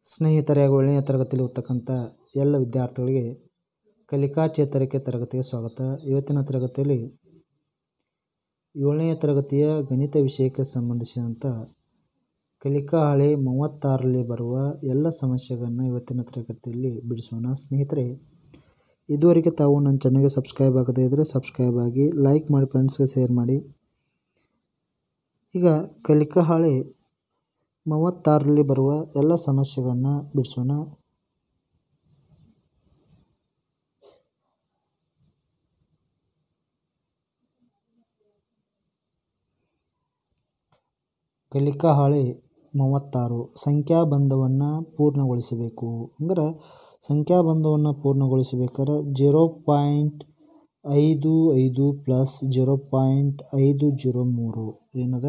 ಸ್ನೇಹಿತರೆ ಹಾಗೂ ಏಳನೇ ತರಗತಿಯಲ್ಲಿ ಓದ್ತಕ್ಕಂಥ ಎಲ್ಲ ವಿದ್ಯಾರ್ಥಿಗಳಿಗೆ ಕಲಿಕಾ ಚೇತರಿಕೆ ತರಗತಿಗೆ ಸ್ವಾಗತ ಇವತ್ತಿನ ತರಗತಿಯಲ್ಲಿ ಏಳನೆಯ ತರಗತಿಯ ಗಣಿತ ವಿಷಯಕ್ಕೆ ಸಂಬಂಧಿಸಿದಂಥ ಕಲಿಕಾ ಹಾಳೆ ಮೂವತ್ತಾರರಲ್ಲಿ ಬರುವ ಎಲ್ಲ ಸಮಸ್ಯೆಗಳನ್ನು ಇವತ್ತಿನ ತರಗತಿಯಲ್ಲಿ ಬಿಡಿಸೋಣ ಸ್ನೇಹಿತರೆ ಇದುವರೆಗೆ ತಾವು ನನ್ನ ಚಾನಲ್ಗೆ ಸಬ್ಸ್ಕ್ರೈಬ್ ಆಗದೇ ಇದ್ದರೆ ಸಬ್ಸ್ಕ್ರೈಬ್ ಆಗಿ ಲೈಕ್ ಮಾಡಿ ಫ್ರೆಂಡ್ಸ್ಗೆ ಶೇರ್ ಮಾಡಿ ಈಗ ಕಲಿಕಾ ಹಾಳೆ ಮೂವತ್ತಾರರಲ್ಲಿ ಬರುವ ಎಲ್ಲ ಸಮಸ್ಯೆಗಳನ್ನು ಬಿಡಿಸೋಣ ಕಲಿಕಾ ಹಾಳೆ ಮೂವತ್ತಾರು ಸಂಖ್ಯಾಬಂಧವನ್ನು ಪೂರ್ಣಗೊಳಿಸಬೇಕು ಅಂದ್ರೆ ಸಂಖ್ಯಾಬಂಧವನ್ನು ಪೂರ್ಣಗೊಳಿಸಬೇಕಾದ್ರೆ ಜೀರೋ ಪಾಯಿಂಟ್ ಐದು ಐದು ಪ್ಲಸ್ ಜೀರೋ ಪಾಯಿಂಟ್ ಐದು ಜೀರೋ ಮೂರು ಏನದ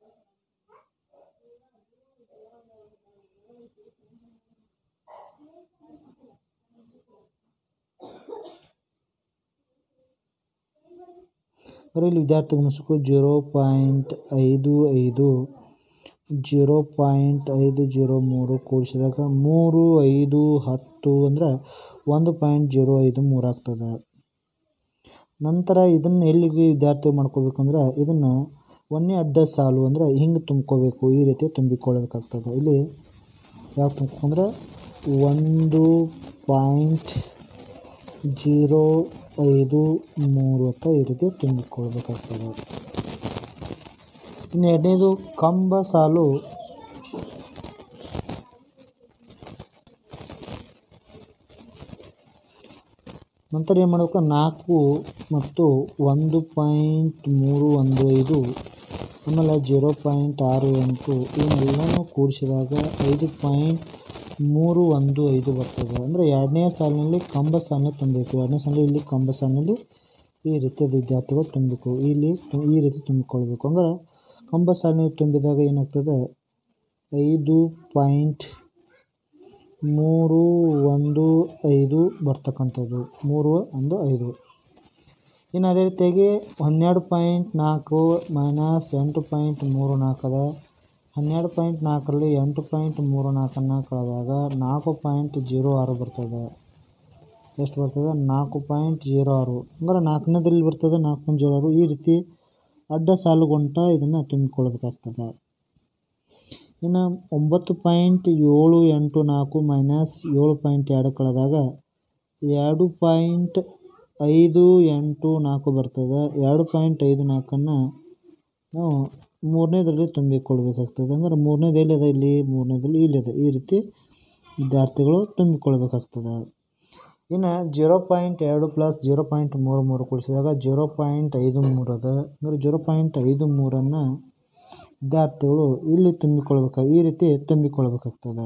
ಅಂದರೆ ಇಲ್ಲಿ ವಿದ್ಯಾರ್ಥಿ ಗಮನಿಸಬೇಕು ಜೀರೋ ಪಾಯಿಂಟ್ ಐದು ಐದು ಜೀರೋ ಪಾಯಿಂಟ್ ಐದು ಜೀರೋ ಮೂರು ಕೂಡಿಸಿದಾಗ ಮೂರು ಐದು ಹತ್ತು ಅಂದರೆ ಒಂದು ಪಾಯಿಂಟ್ ಜೀರೋ ಐದು ಮೂರು ಆಗ್ತದೆ ನಂತರ ಇದನ್ನು ಎಲ್ಲಿಗೆ ವಿದ್ಯಾರ್ಥಿ ಮಾಡ್ಕೋಬೇಕಂದ್ರೆ ಇದನ್ನು ಒಂದೇ ಅಡ್ಡ ಸಾಲು ಅಂದರೆ ಹಿಂಗೆ ತುಂಬ್ಕೋಬೇಕು ಈ ರೀತಿ ತುಂಬಿಕೊಳ್ಳಬೇಕಾಗ್ತದೆ ಇಲ್ಲಿ ಯಾವ ತುಂಬ್ಕೊಂಡ್ರೆ ಒಂದು ಪಾಯಿಂಟ್ ಜೀರೋ ಐದು ಮೂರು ಅಂತ ಈ ರೀತಿ ತುಂಬಿಕೊಳ್ಬೇಕಾಗ್ತದೆ ಇನ್ನು ಎರಡನೇದು ಕಂಬ ಸಾಲು ನಂತರ ಏನು ಮಾಡಬೇಕು ನಾಲ್ಕು ಮತ್ತು ಒಂದು ಪಾಯಿಂಟ್ ಮೂರು ಒಂದು ಐದು ಆಮೇಲೆ ಜೀರೋ ಪಾಯಿಂಟ್ ಆರು ಎಂಟು ಇವನ್ನೆಲ್ಲನೂ ಕೂಡಿಸಿದಾಗ ಐದು ಪಾಯಿಂಟ್ ಮೂರು ಒಂದು ಐದು ಬರ್ತದೆ ಅಂದರೆ ಎರಡನೇ ಸಾಲಿನಲ್ಲಿ ಕಂಬ ಸಾಲಿನಲ್ಲಿ ತುಂಬಬೇಕು ಎರಡನೇ ಸಾಲಿನಲ್ಲಿ ಇಲ್ಲಿ ಕಂಬ ಸಾಲಿನಲ್ಲಿ ಈ ರೀತಿಯಾದ ವಿದ್ಯಾರ್ಥಿಗಳು ತುಂಬಬೇಕು ಇಲ್ಲಿ ಈ ರೀತಿ ತುಂಬಿಕೊಳ್ಬೇಕು ಅಂದ್ರೆ ಕಂಬ ಸಾಲಿನಲ್ಲಿ ತುಂಬಿದಾಗ ಏನಾಗ್ತದೆ ಐದು ಪಾಯಿಂಟ್ ಮೂರು ಒಂದು ಐದು ಬರ್ತಕ್ಕಂಥದ್ದು ಮೂರು ಒಂದು ಐದು ಇನ್ನು ಅದೇ ರೀತಿಯಾಗಿ ಹನ್ನೆರಡು ಪಾಯಿಂಟ್ ನಾಲ್ಕು ಮೈನಸ್ ಎಂಟು ಪಾಯಿಂಟ್ ಮೂರು ನಾಲ್ಕು ಅದ ಹನ್ನೆರಡು ಪಾಯಿಂಟ್ ನಾಲ್ಕರಲ್ಲಿ ಎಂಟು ಪಾಯಿಂಟ್ ಮೂರು ನಾಲ್ಕನ್ನು ಕಳೆದಾಗ ನಾಲ್ಕು ಪಾಯಿಂಟ್ ಜೀರೋ ಆರು ಬರ್ತದೆ ಎಷ್ಟು ಬರ್ತದೆ ನಾಲ್ಕು ಪಾಯಿಂಟ್ ಜೀರೋ ಆರು ಅಂದ್ರೆ ನಾಲ್ಕನೇದಲ್ಲಿ ಬರ್ತದೆ ನಾಲ್ಕು ಪಾಯಿಂಟ್ ಜೀರೋ ಆರು ಈ ರೀತಿ ಅಡ್ಡ ಸಾಲುಗೊಂಟ ಇದನ್ನು ತುಂಬಿಕೊಳ್ಬೇಕಾಗ್ತದೆ ಇನ್ನು ಒಂಬತ್ತು ಪಾಯಿಂಟ್ ಏಳು ಎಂಟು ನಾಲ್ಕು ಮೈನಸ್ ಏಳು ಪಾಯಿಂಟ್ ಎರಡು ಕಳೆದಾಗ ಎರಡು ಪಾಯಿಂಟ್ ಐದು ಎಂಟು ನಾಲ್ಕು ಬರ್ತದೆ ಎರಡು ಪಾಯಿಂಟ್ ಐದು ನಾಲ್ಕನ್ನು ನಾವು ಮೂರನೇದರಲ್ಲಿ ತುಂಬಿಕೊಳ್ಬೇಕಾಗ್ತದೆ ಅಂದ್ರೆ ಮೂರನೇದು ಎಲ್ಲಿದೆ ಇಲ್ಲಿ ಮೂರನೇದಲ್ಲಿ ಇಲ್ಲಿದೆ ಈ ರೀತಿ ವಿದ್ಯಾರ್ಥಿಗಳು ತುಂಬಿಕೊಳ್ಬೇಕಾಗ್ತದೆ ಇನ್ನು ಜೀರೋ ಪಾಯಿಂಟ್ ಎರಡು ಪ್ಲಸ್ ಜೀರೋ ಪಾಯಿಂಟ್ ಮೂರು ಮೂರು ಕೂಡಿಸಿದಾಗ ಜೀರೋ ಪಾಯಿಂಟ್ ಐದು ಮೂರು ಅದ ಅಂದರೆ ಜೀರೋ ಪಾಯಿಂಟ್ ಐದು ಮೂರನ್ನು ವಿದ್ಯಾರ್ಥಿಗಳು ಇಲ್ಲಿ ತುಂಬಿಕೊಳ್ಬೇಕು ಈ ರೀತಿ ತುಂಬಿಕೊಳ್ಬೇಕಾಗ್ತದೆ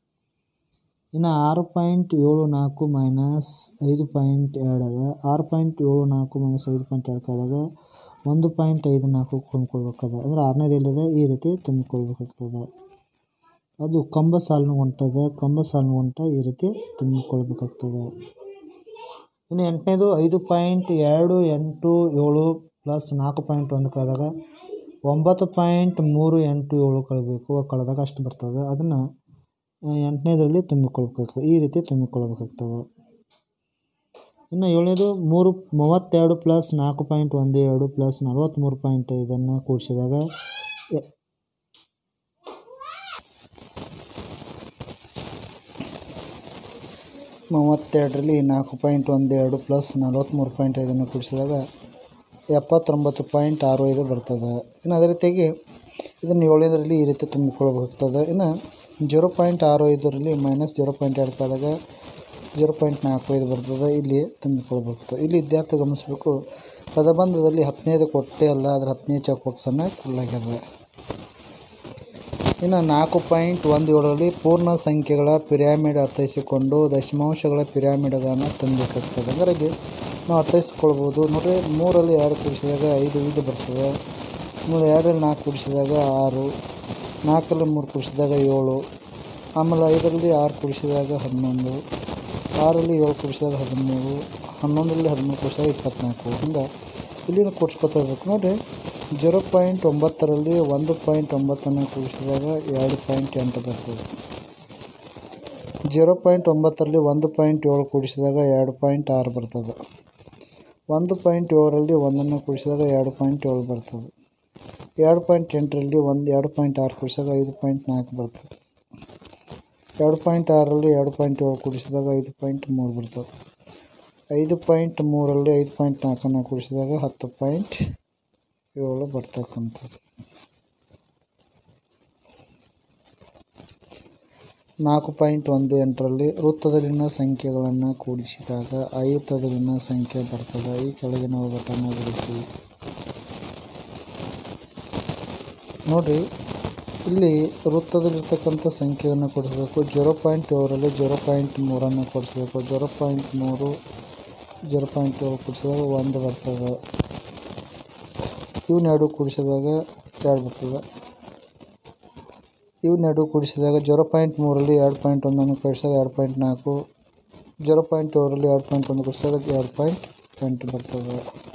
ಇನ್ನು ಆರು ಪಾಯಿಂಟ್ ಏಳು ನಾಲ್ಕು ಮೈನಸ್ ಐದು ಪಾಯಿಂಟ್ ಎರಡು ಅದ ಆರು ಪಾಯಿಂಟ್ ಏಳು ನಾಲ್ಕು ಮೈನಸ್ ಐದು ಪಾಯಿಂಟ್ ಎರಡು ಆದಾಗ ಒಂದು ಪಾಯಿಂಟ್ ಐದು ನಾಲ್ಕು ತುಂಬಿಕೊಳ್ಬೇಕದ ಅಂದರೆ ಆರನೇದು ಎಲ್ಲಿದೆ ಈ ರೀತಿ ತುಂಬಿಕೊಳ್ಬೇಕಾಗ್ತದೆ ಅದು ಕಂಬ ಸಾಲಿನ ಹೊಂಟದ ಕಂಬ ಸಾಲಿನ ಹೊಂಟ ಈ ರೀತಿ ತುಂಬಿಕೊಳ್ಬೇಕಾಗ್ತದೆ ಇನ್ನು ಎಂಟನೇದು ಐದು ಪಾಯಿಂಟ್ ಎರಡು ಎಂಟು ಏಳು ಪ್ಲಸ್ ನಾಲ್ಕು ಪಾಯಿಂಟ್ ಒಂದಕ್ಕೆ ಆದಾಗ ಒಂಬತ್ತು ಪಾಯಿಂಟ್ ಮೂರು ಎಂಟು ಏಳು ಕಳಬೇಕು ಕಳೆದಾಗ ಅಷ್ಟು ಬರ್ತದೆ ಅದನ್ನು ಎಂಟನೇದರಲ್ಲಿ ತುಂಬಿಕೊಳ್ಬೇಕಾಗ್ತದೆ ಈ ರೀತಿ ತುಂಬಿಕೊಳ್ಬೇಕಾಗ್ತದೆ ಇನ್ನು ಏಳನೇದು ಮೂರು ಮೂವತ್ತೆರಡು ಪ್ಲಸ್ ನಾಲ್ಕು ಪಾಯಿಂಟ್ ಒಂದು ಎರಡು ಪ್ಲಸ್ ನಲವತ್ತ್ಮೂರು ಪಾಯಿಂಟ್ ಐದನ್ನು ಕೂಡಿಸಿದಾಗ ಮೂವತ್ತೆರಡರಲ್ಲಿ ನಾಲ್ಕು ಪಾಯಿಂಟ್ ಒಂದು ಎರಡು ಪ್ಲಸ್ ನಲವತ್ತ್ಮೂರು ಪಾಯಿಂಟ್ ಐದನ್ನು ಕೂಡಿಸಿದಾಗ ಎಪ್ಪತ್ತೊಂಬತ್ತು ಪಾಯಿಂಟ್ ಆರು ಐದು ಬರ್ತದೆ ಇನ್ನು ಅದೇ ರೀತಿಯಾಗಿ ಇದನ್ನು ಏಳನೇದರಲ್ಲಿ ಈ ರೀತಿ ತುಂಬಿಕೊಳ್ಬೇಕಾಗ್ತದೆ ಇನ್ನು ಜೀರೋ ಪಾಯಿಂಟ್ ಆರು ಐದರಲ್ಲಿ ಮೈನಸ್ ಜೀರೋ ಪಾಯಿಂಟ್ ಎರಡು ಆದಾಗ ಜೀರೋ ಪಾಯಿಂಟ್ ನಾಲ್ಕು ಐದು ಬರ್ತದೆ ಇಲ್ಲಿ ತುಂಬಿಕೊಳ್ಬೇಕಾಗ್ತದೆ ಇಲ್ಲಿ ವಿದ್ಯಾರ್ಥಿ ಗಮನಿಸಬೇಕು ಪದಬಂಧದಲ್ಲಿ ಹತ್ತನೇದು ಕೊಟ್ಟೆ ಅಲ್ಲ ಅದರ ಹತ್ತನೇ ಚೆಕ್ ಬಾಕ್ಸನ್ನು ಕೊಡಲಾಗ್ಯದ ಇನ್ನು ನಾಲ್ಕು ಪಾಯಿಂಟ್ ಒಂದು ಏಳರಲ್ಲಿ ಪೂರ್ಣ ಸಂಖ್ಯೆಗಳ ಪಿರಾಮಿಡ್ ಅರ್ಥೈಸಿಕೊಂಡು ದಶಮಾಂಶಗಳ ಪಿರಾಮಿಡ್ಗಳನ್ನು ತುಂಬಬೇಕಾಗ್ತದೆ ಅಂದರೆ ಇಲ್ಲಿ ನಾವು ಅರ್ಥೈಸ್ಕೊಳ್ಬೋದು ನೋಡಿರಿ ಮೂರಲ್ಲಿ ಎರಡು ಕೂಡಿಸಿದಾಗ ಐದು ಐದು ಬರ್ತದೆ ಆಮೇಲೆ ಎರಡರಲ್ಲಿ ನಾಲ್ಕು ಕೂಡಿಸಿದಾಗ ಆರು ನಾಲ್ಕರಲ್ಲಿ ಮೂರು ಕೂಡಿಸಿದಾಗ ಏಳು ಆಮೇಲೆ ಐದರಲ್ಲಿ ಆರು ಕೂಡಿಸಿದಾಗ ಹನ್ನೊಂದು ಆರಲ್ಲಿ ಏಳು ಕೂಡಿಸಿದಾಗ ಹದಿಮೂರು ಹನ್ನೊಂದರಲ್ಲಿ ಹದಿಮೂರು ಕೂಡಿಸಿದಾಗ ಇಪ್ಪತ್ತ್ನಾಲ್ಕು ಹಿಂಗೆ ಇಲ್ಲಿನ ಕೂಡಿಸ್ಕೊತಾ ಇರ್ಬೇಕು ನೋಡಿರಿ ಜೀರೋ ಪಾಯಿಂಟ್ ಒಂಬತ್ತರಲ್ಲಿ ಒಂದು ಪಾಯಿಂಟ್ ಒಂಬತ್ತನ್ನು ಕೂಡಿಸಿದಾಗ ಎರಡು ಪಾಯಿಂಟ್ ಎಂಟು ಬರ್ತದೆ ಜೀರೋ ಪಾಯಿಂಟ್ ಒಂಬತ್ತರಲ್ಲಿ ಒಂದು ಪಾಯಿಂಟ್ ಏಳು ಕೂಡಿಸಿದಾಗ ಎರಡು ಪಾಯಿಂಟ್ ಆರು ಬರ್ತದೆ ಒಂದು ಪಾಯಿಂಟ್ ಏಳರಲ್ಲಿ ಒಂದನ್ನು ಕೂಡಿಸಿದಾಗ ಎರಡು ಪಾಯಿಂಟ್ ಏಳು ಬರ್ತದೆ ಎರಡು ಪಾಯಿಂಟ್ ಎಂಟರಲ್ಲಿ ಒಂದು ಎರಡು ಪಾಯಿಂಟ್ ಆರು ಕೂಡಿಸಿದಾಗ ಐದು ಪಾಯಿಂಟ್ ನಾಲ್ಕು ಬರ್ತದೆ ಎರಡು ಪಾಯಿಂಟ್ ಆರರಲ್ಲಿ ಎರಡು ಪಾಯಿಂಟ್ ಏಳು ಕೂಡಿಸಿದಾಗ ಐದು ಪಾಯಿಂಟ್ ಮೂರು ಬರ್ತದೆ ಐದು ಪಾಯಿಂಟ್ ಮೂರಲ್ಲಿ ಐದು ಪಾಯಿಂಟ್ ನಾಲ್ಕನ್ನು ಕೂಡಿಸಿದಾಗ ಹತ್ತು ಪಾಯಿಂಟ್ ಏಳು ಬರ್ತಕ್ಕಂಥದ್ದು ನಾಲ್ಕು ಪಾಯಿಂಟ್ ಒಂದು ಎಂಟರಲ್ಲಿ ವೃತ್ತದಲ್ಲಿನ ಸಂಖ್ಯೆಗಳನ್ನು ಕೂಡಿಸಿದಾಗ ಆಯತದಲ್ಲಿನ ಸಂಖ್ಯೆ ಬರ್ತದೆ ಈ ಕೆಳಗಿನ ಒಗಟನ್ನು ಬಿಡಿಸಿ ನೋಡಿರಿ ಇಲ್ಲಿ ವೃತ್ತದಲ್ಲಿರ್ತಕ್ಕಂಥ ಸಂಖ್ಯೆಯನ್ನು ಕೊಡಿಸಬೇಕು ಜೀರೋ ಪಾಯಿಂಟ್ ಏಳರಲ್ಲಿ ಜೀರೋ ಪಾಯಿಂಟ್ ಮೂರನ್ನು ಕೊಡಿಸ್ಬೇಕು ಜೀರೋ ಪಾಯಿಂಟ್ ಮೂರು ಜೀರೋ ಪಾಯಿಂಟ್ ಏಳು ಕೂಡಿಸಿದಾಗ ಒಂದು ಬರ್ತದೆ ಇವನ್ನೆರಡು ಕೂಡಿಸಿದಾಗ ಎರಡು ಬರ್ತದೆ ಇವನ್ನೆರಡು ಕೂಡಿಸಿದಾಗ ಜೀರೋ ಪಾಯಿಂಟ್ ಮೂರಲ್ಲಿ ಎರಡು ಪಾಯಿಂಟ್ ಒಂದನ್ನು ಕೂಡಿಸಿದಾಗ ಎರಡು ಪಾಯಿಂಟ್ ನಾಲ್ಕು ಜೀರೋ ಪಾಯಿಂಟ್ ಏಳರಲ್ಲಿ ಎರಡು ಪಾಯಿಂಟ್ ಒಂದು ಕೂಡಿಸಿದಾಗ ಎರಡು ಪಾಯಿಂಟ್ ಎಂಟು ಬರ್ತದೆ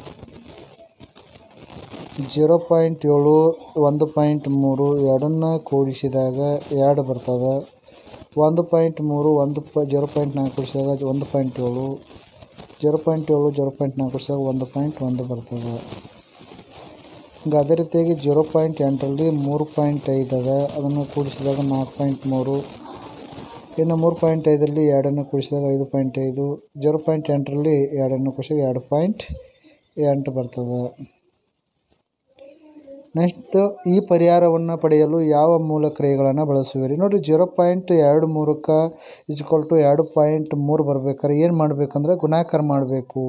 ಜೀರೋ ಪಾಯಿಂಟ್ ಏಳು ಒಂದು ಪಾಯಿಂಟ್ ಮೂರು ಎರಡನ್ನು ಕೂಡಿಸಿದಾಗ ಎರಡು ಬರ್ತದೆ ಒಂದು ಪಾಯಿಂಟ್ ಮೂರು ಒಂದು ಪ ಜೀರೋ ಪಾಯಿಂಟ್ ನಾಲ್ಕು ಕೂಡಿಸಿದಾಗ ಒಂದು ಪಾಯಿಂಟ್ ಏಳು ಜೀರೋ ಪಾಯಿಂಟ್ ಏಳು ಜೀರೋ ಪಾಯಿಂಟ್ ನಾಲ್ಕು ಕೂಡಿಸಿದಾಗ ಒಂದು ಪಾಯಿಂಟ್ ಒಂದು ಬರ್ತದೆ ಈಗ ಅದೇ ರೀತಿಯಾಗಿ ಜೀರೋ ಪಾಯಿಂಟ್ ಎಂಟರಲ್ಲಿ ಮೂರು ಪಾಯಿಂಟ್ ಐದು ಅದ ಅದನ್ನು ಕೂಡಿಸಿದಾಗ ನಾಲ್ಕು ಪಾಯಿಂಟ್ ಮೂರು ಇನ್ನು ಮೂರು ಪಾಯಿಂಟ್ ಐದರಲ್ಲಿ ಎರಡನ್ನು ಕೂಡಿಸಿದಾಗ ಐದು ಪಾಯಿಂಟ್ ಐದು ಜೀರೋ ಪಾಯಿಂಟ್ ಎಂಟರಲ್ಲಿ ಎರಡನ್ನು ಕೂಡಿಸಿದಾಗ ಎರಡು ಪಾಯಿಂಟ್ ಎಂಟು ಬರ್ತದೆ ನೆಕ್ಸ್ಟ್ ಈ ಪರಿಹಾರವನ್ನು ಪಡೆಯಲು ಯಾವ ಮೂಲ ಕ್ರಿಯೆಗಳನ್ನು ಬಳಸುವಿರಿ ನೋಡಿ ಜೀರೋ ಪಾಯಿಂಟ್ ಎರಡು ಮೂರಕ್ಕೆ ಇಜ್ಕೊಲ್ ಟು ಎರಡು ಪಾಯಿಂಟ್ ಮೂರು ಬರ್ಬೇಕಾದ್ರೆ ಏನು ಮಾಡಬೇಕಂದ್ರೆ ಗುಣಾಕಾರ ಮಾಡಬೇಕು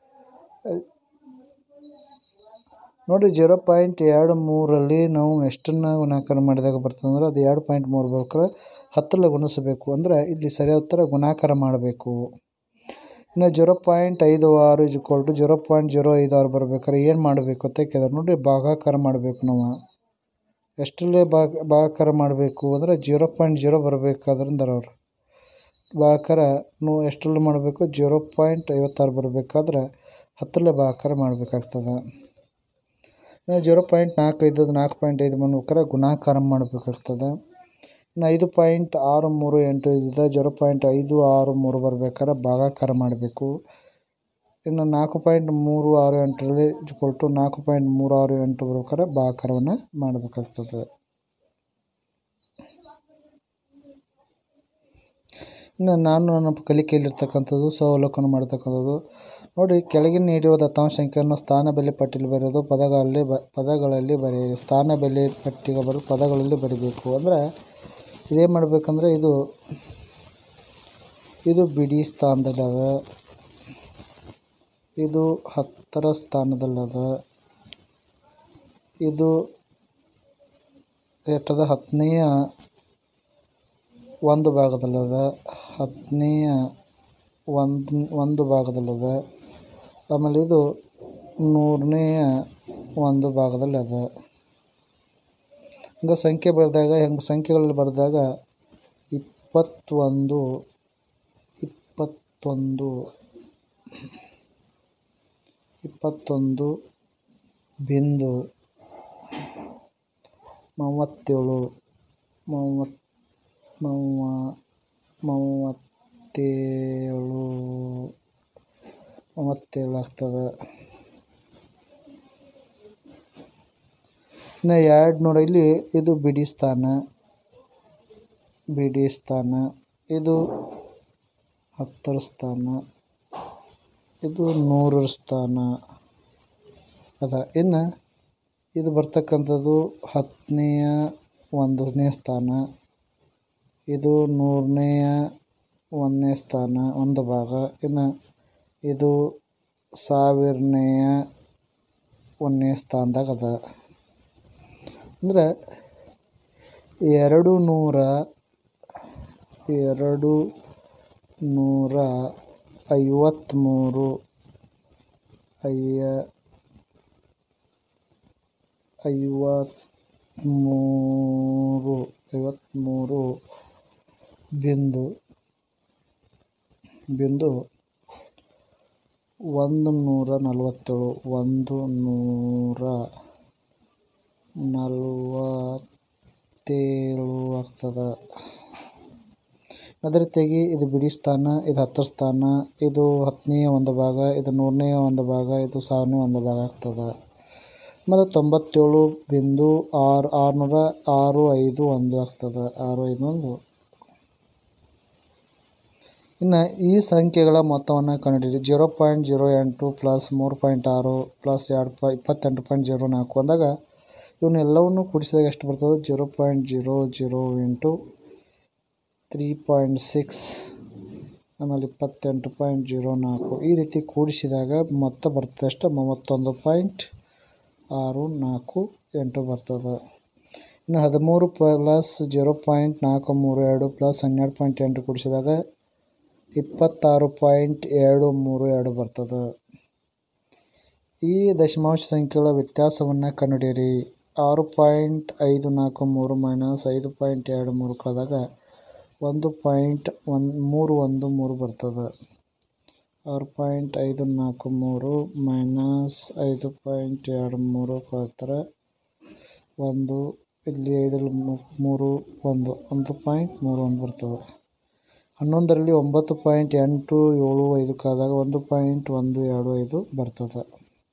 ನೋಡಿ ಜೀರೋ ಪಾಯಿಂಟ್ ಎರಡು ಮೂರಲ್ಲಿ ನಾವು ಎಷ್ಟನ್ನು ಗುಣಾಕಾರ ಮಾಡಿದಾಗ ಬರ್ತದೆ ಅಂದ್ರೆ ಅದು ಎರಡು ಪಾಯಿಂಟ್ ಮೂರು ಬರ್ಬೇಕಾದ್ರೆ ಹತ್ತರಲ್ಲಿ ಗುಣಿಸಬೇಕು ಅಂದರೆ ಇಲ್ಲಿ ಸರಿಯಾದ ಉತ್ತರ ಗುಣಾಕಾರ ಮಾಡಬೇಕು ಇನ್ನು ಜೀರೋ ಪಾಯಿಂಟ್ ಐದು ಆರು is equal to zero point zero ಐದು ಆರು ಬರ್ಬೇಕಾದ್ರೆ ಏನು ಮಾಡಬೇಕು ಅಂತ ಕೇಳಿದಾರೆ ನೋಡಿ ಭಾಗಾಕಾರ ಮಾಡಬೇಕು ನಾವು ಎಷ್ಟರಲ್ಲೇ ಭಾಗ ಭಾಗಾಕಾರ ಮಾಡಬೇಕು ಅಂದರೆ ಜೀರೋ ಪಾಯಿಂಟ್ ಜೀರೋ ಬರಬೇಕಾದ್ರಿಂದ ಅವ್ರು ಭಾಗಾಕಾರ ನಾವು ಎಷ್ಟರಲ್ಲಿ ಮಾಡಬೇಕು ಜೀರೋ ಪಾಯಿಂಟ್ ಐವತ್ತಾರು ಬರಬೇಕಾದ್ರೆ ಹತ್ತರಲ್ಲೇ ಭಾಗಾಕಾರ ಮಾಡಬೇಕಾಗ್ತದೆ ಇನ್ನು ಜೀರೋ ಪಾಯಿಂಟ್ ನಾಲ್ಕು ಐದು ನಾಲ್ಕು ಪಾಯಿಂಟ್ ಐದು ಮಾಡ್ಬೇಕಾದ್ರೆ ಗುಣಾಕಾರ ಮಾಡಬೇಕಾಗ್ತದೆ ಇನ್ನು ಐದು ಪಾಯಿಂಟ್ ಆರು ಮೂರು ಎಂಟು ಇದ್ದಿದ್ದ ಜೀರೋ ಪಾಯಿಂಟ್ ಐದು ಆರು ಮೂರು ಬರ್ಬೇಕಾದ್ರೆ ಭಾಗಾಕಾರ ಮಾಡಬೇಕು ಇನ್ನು ನಾಲ್ಕು ಪಾಯಿಂಟ್ ಮೂರು ಆರು ಎಂಟರಲ್ಲಿ ಕೊಟ್ಟು ನಾಲ್ಕು ಪಾಯಿಂಟ್ ಮೂರು ಆರು ಎಂಟು ಬರ್ಬೇಕಾದ್ರೆ ಭಾಗಾಕಾರವನ್ನು ಮಾಡಬೇಕಾಗ್ತದೆ ಇನ್ನು ನಾನು ನನ್ನ ಕಲಿಕೆಯಲ್ಲಿರ್ತಕ್ಕಂಥದ್ದು ಸ್ವವಲೋಕನ ಮಾಡ್ತಕ್ಕಂಥದ್ದು ನೋಡಿ ಕೆಳಗಿನ ನೀಡಿರುವ ದತ್ತಾಂಶ ಸಂಖ್ಯೆಯನ್ನು ಸ್ಥಾನ ಬೆಲೆ ಪಟ್ಟಿಯಲ್ಲಿ ಬರೆಯೋದು ಪದಗಳಲ್ಲಿ ಬ ಪದಗಳಲ್ಲಿ ಬರೆಯಿರಿ ಸ್ಥಾನ ಬೆಲೆ ಪಟ್ಟಿಗೆ ಬರೆದು ಪದಗಳಲ್ಲಿ ಬರೀಬೇಕು ಅಂದರೆ ಇದೇನು ಮಾಡಬೇಕಂದ್ರೆ ಇದು ಇದು ಬಿಡಿ ಸ್ಥಾನದಲ್ಲದ ಇದು ಹತ್ತರ ಸ್ಥಾನದಲ್ಲದ ಇದು ಎಷ್ಟದ ಹತ್ತನೆಯ ಒಂದು ಭಾಗದಲ್ಲದ ಹತ್ತನೆಯ ಒಂದು ಒಂದು ಭಾಗದಲ್ಲದ ಆಮೇಲೆ ಇದು ನೂರನೆಯ ಒಂದು ಭಾಗದಲ್ಲಿ ಅದ ಹಂಗೆ ಸಂಖ್ಯೆ ಬರೆದಾಗ ಹೆಂಗೆ ಸಂಖ್ಯೆಗಳಲ್ಲಿ ಬರೆದಾಗ ಇಪ್ಪತ್ತೊಂದು ಇಪ್ಪತ್ತೊಂದು ಇಪ್ಪತ್ತೊಂದು ಬಿಂದು ಮೂವತ್ತೇಳು ಮೂವತ್ತು ಮೂವ ಮೂವತ್ತೇಳು ಮೂವತ್ತೇಳು ಆಗ್ತದೆ ಇನ್ನು ಎರಡು ನೂರ ಇಲ್ಲಿ ಇದು ಬಿಡಿ ಸ್ಥಾನ ಬಿಡಿ ಸ್ಥಾನ ಇದು ಹತ್ತರ ಸ್ಥಾನ ಇದು ನೂರರ ಸ್ಥಾನ ಅದ ಇನ್ನು ಇದು ಬರ್ತಕ್ಕಂಥದ್ದು ಹತ್ತನೆಯ ಒಂದನೇ ಸ್ಥಾನ ಇದು ನೂರನೆಯ ಒಂದನೇ ಸ್ಥಾನ ಒಂದು ಭಾಗ ಇನ್ನು ಇದು ಸಾವಿರನೆಯ ಒಂದನೇ ಸ್ಥಾನದಾಗ ಅದ ಅಂದ್ರೆ ಎರಡು ನೂರ ಎರಡು ನೂರ ಐವತ್ತ್ಮೂರು ಐಯ ಐವತ್ತ್ಮೂರು ಐವತ್ತ್ಮೂರು ಬಿಂದು ಬಿಂದು ಒಂದು ನೂರ ನಲವತ್ತೇಳು ಒಂದು ನೂರ ನಲವತ್ತೇಳು ಆಗ್ತದೆ ಅದೇ ರೀತಿಯಾಗಿ ಇದು ಬಿಡಿ ಸ್ಥಾನ ಇದು ಹತ್ತರ ಸ್ಥಾನ ಇದು ಹತ್ತನೇ ಒಂದು ಭಾಗ ಇದು ನೂರನೇ ಒಂದು ಭಾಗ ಇದು ಸಾವಿರನೇ ಒಂದು ಭಾಗ ಆಗ್ತದೆ ಆಮೇಲೆ ತೊಂಬತ್ತೇಳು ಬಿಂದು ಆರು ಆರುನೂರ ಆರು ಐದು ಒಂದು ಆಗ್ತದೆ ಆರು ಐದು ಒಂದು ಇನ್ನು ಈ ಸಂಖ್ಯೆಗಳ ಮೊತ್ತವನ್ನು ಕಂಡುಹಿಡಿಯಿರಿ ಜೀರೋ ಪಾಯಿಂಟ್ ಜೀರೋ ಎಂಟು ಪ್ಲಸ್ ಮೂರು ಪಾಯಿಂಟ್ ಆರು ಪ್ಲಸ್ ಎರಡು ಪ ಇಪ್ಪತ್ತೆಂಟು ಪಾಯಿಂಟ್ ಜೀರೋ ನಾಲ್ಕು ಅಂದಾಗ ಇವನ್ನೆಲ್ಲವನ್ನು ಕೂಡಿಸಿದಾಗ ಎಷ್ಟು ಬರ್ತದೆ zero point zero zero into three point six ಆಮೇಲೆ ಇಪ್ಪತ್ತೆಂಟು ಪಾಯಿಂಟ್ ಜೀರೋ ನಾಲ್ಕು ಈ ರೀತಿ ಕೂಡಿಸಿದಾಗ ಮೊತ್ತ ಬರ್ತದೆ ಅಷ್ಟು ಮೂವತ್ತೊಂದು ಪಾಯಿಂಟ್ ಆರು ನಾಲ್ಕು ಎಂಟು ಬರ್ತದೆ ಇನ್ನು ಹದಿಮೂರು ಪ್ಲಸ್ ಜೀರೋ ಪಾಯಿಂಟ್ ನಾಲ್ಕು ಮೂರು ಎರಡು ಪ್ಲಸ್ ಹನ್ನೆರಡು ಪಾಯಿಂಟ್ ಎಂಟು ಕೂಡಿಸಿದಾಗ ಇಪ್ಪತ್ತಾರು ಪಾಯಿಂಟ್ ಎರಡು ಮೂರು ಎರಡು ಬರ್ತದೆ ಈ ದಶಮಾಂಶ ಸಂಖ್ಯೆಗಳ ವ್ಯತ್ಯಾಸವನ್ನು ಕಂಡುಹಿಡಿಯಿರಿ ಆರು ಪಾಯಿಂಟ್ ಐದು ನಾಲ್ಕು ಮೂರು ಮೈನಸ್ ಐದು ಪಾಯಿಂಟ್ ಎರಡು ಮೂರು ಕಳೆದಾಗ ಒಂದು ಪಾಯಿಂಟ್ ಒಂದು ಮೂರು ಒಂದು ಮೂರು ಬರ್ತದೆ ಆರು ಪಾಯಿಂಟ್ ಐದು ನಾಲ್ಕು ಮೂರು ಮೈನಸ್ ಐದು ಪಾಯಿಂಟ್ ಎರಡು ಮೂರು ಕಳ್ತಾರೆ ಒಂದು ಇಲ್ಲಿ ಐದರಲ್ಲಿ ಮೂರು ಒಂದು ಒಂದು ಪಾಯಿಂಟ್ ಮೂರು ಒಂದು ಬರ್ತದೆ ಹನ್ನೊಂದರಲ್ಲಿ ಒಂಬತ್ತು ಪಾಯಿಂಟ್ ಎಂಟು ಏಳು ಐದು ಕಾದಾಗ ಒಂದು ಪಾಯಿಂಟ್ ಒಂದು ಎರಡು ಐದು ಬರ್ತದೆ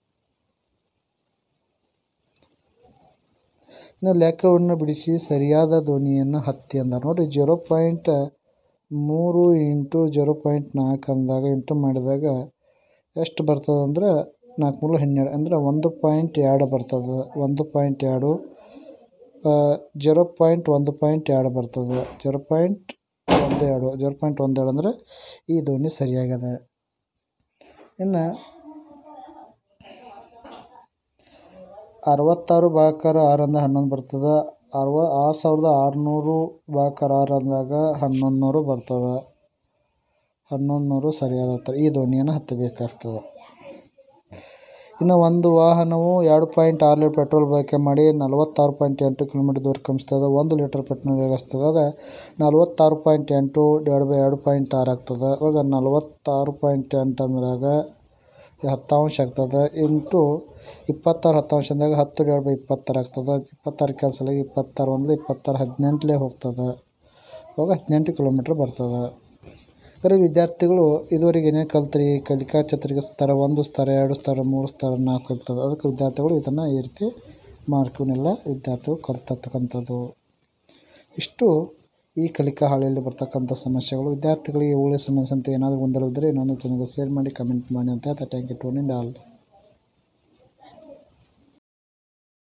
ಇನ್ನು ಲೆಕ್ಕವನ್ನು ಬಿಡಿಸಿ ಸರಿಯಾದ ಧ್ವನಿಯನ್ನು ಹತ್ತಿ ಅಂದ ನೋಡಿ ಜೀರೋ ಪಾಯಿಂಟ್ ಮೂರು ಇಂಟು ಜೀರೋ ಪಾಯಿಂಟ್ ನಾಲ್ಕು ಅಂದಾಗ ಇಂಟು ಮಾಡಿದಾಗ ಎಷ್ಟು ಬರ್ತದೆ ಅಂದ್ರೆ ನಾಲ್ಕು ಮೂರು ಹನ್ನೆರಡು ಅಂದ್ರೆ ಒಂದು ಪಾಯಿಂಟ್ ಎರಡು ಬರ್ತದೆ ಒಂದು ಪಾಯಿಂಟ್ ಎರಡು ಜೀರೋ ಪಾಯಿಂಟ್ ಒಂದು ಪಾಯಿಂಟ್ ಎರಡು ಬರ್ತದೆ ಜೀರೋ ಪಾಯಿಂಟ್ ಒಂದು ಎರಡು ಜೀರೋ ಪಾಯಿಂಟ್ ಒಂದು ಎರಡು ಅಂದ್ರೆ ಈ ಧ್ವನಿ ಸರಿಯಾಗಿದೆ ಇನ್ನು ಅರವತ್ತಾರು ಭಾಗಕಾರ ಆರು ಅಂದಾಗ ಹನ್ನೊಂದು ಬರ್ತದೆ ಅರವ ಆರು ಸಾವಿರದ ಆರುನೂರು ಭಾಗಕಾರ ಆರು ಅಂದಾಗ ಹನ್ನೊಂದು ನೂರು ಬರ್ತದೆ ಹನ್ನೊಂದು ನೂರು ಸರಿಯಾದ ಉತ್ತರ ಈ ಧ್ವನಿಯನ್ನು ಹತ್ತಬೇಕಾಗ್ತದೆ ಇನ್ನು ಒಂದು ವಾಹನವು ಎರಡು ಪಾಯಿಂಟ್ ಆರು ಲೀಟರ್ ಪೆಟ್ರೋಲ್ ಬಳಕೆ ಮಾಡಿ ನಲವತ್ತಾರು ಪಾಯಿಂಟ್ ಎಂಟು ಕಿಲೋಮೀಟರ್ ದೂರ ಕ್ರಮಿಸ್ತದೆ ಒಂದು ಲೀಟರ್ ಪೆಟ್ರೋಲ್ ವೇಗಿಸ್ತದೆ ಆಗ ನಲವತ್ತಾರು ಪಾಯಿಂಟ್ ಎಂಟು ಡಿವೈಡ್ ಬೈ ಎರಡು ಪಾಯಿಂಟ್ ಆರು ಆಗ್ತದೆ ಇವಾಗ ನಲವತ್ತಾರು ಪಾಯಿಂಟ್ ಎಂಟು ಅಂದ್ರಾಗ ಹತ್ತಾಂಶ ಆಗ್ತದೆ ಇಂಟು ಇಪ್ಪತ್ತಾರು ಹತ್ತಾಂಶ ಅಂದಾಗ ಹತ್ತು ಡಿವೈಡ್ ಬೈ ಇಪ್ಪತ್ತಾರು ಆಗ್ತದೆ ಇಪ್ಪತ್ತಾರು ಕ್ಯಾನ್ಸಲ್ ಆಗಿ ಇಪ್ಪತ್ತಾರು ಒಂದು ಇಪ್ಪತ್ತಾರು ಹದಿನೆಂಟಲೇ ಹೋಗ್ತದೆ ಅವಾಗ ಹದಿನೆಂಟು ಕಿಲೋಮೀಟ್ರ್ ಬರ್ತದೆ ಆದರೆ ವಿದ್ಯಾರ್ಥಿಗಳು ಇದುವರೆಗೆ ಏನೇನು ಕಲ್ತ್ರಿ ಕಲಿಕಾ ಚತುರ್ಗ ಸ್ತರ ಒಂದು ಸ್ತರ ಎರಡು ಸ್ತರ ಮೂರು ಸ್ತರ ನಾಲ್ಕು ಇರ್ತದೆ ಅದಕ್ಕೆ ವಿದ್ಯಾರ್ಥಿಗಳು ಇದನ್ನು ಈ ರೀತಿ ಮಾರ್ಕವನ್ನೆಲ್ಲ ವಿದ್ಯಾರ್ಥಿಗಳು ಕಲ್ತಕ್ಕಂಥದ್ದು ಇಷ್ಟು ಈ ಕಲಿಕಾ ಹಾಳೆಯಲ್ಲಿ ಬರ್ತಕ್ಕಂಥ ಸಮಸ್ಯೆಗಳು ವಿದ್ಯಾರ್ಥಿಗಳಿಗೆ ಉಳಿದ ಸಮಸ್ಯೆ ಅಂತ ಏನಾದರೂ ಗೊಂದಲವಿದ್ದರೆ ಇನ್ನೊಂದು ಚಾನಲ್ಗೆ ಶೇರ್ ಮಾಡಿ ಕಮೆಂಟ್ ಮಾಡಿ ಅಂತ ಹೇಳ್ತಾ ಥ್ಯಾಂಕ್ ಯು ಟು ಆಲ್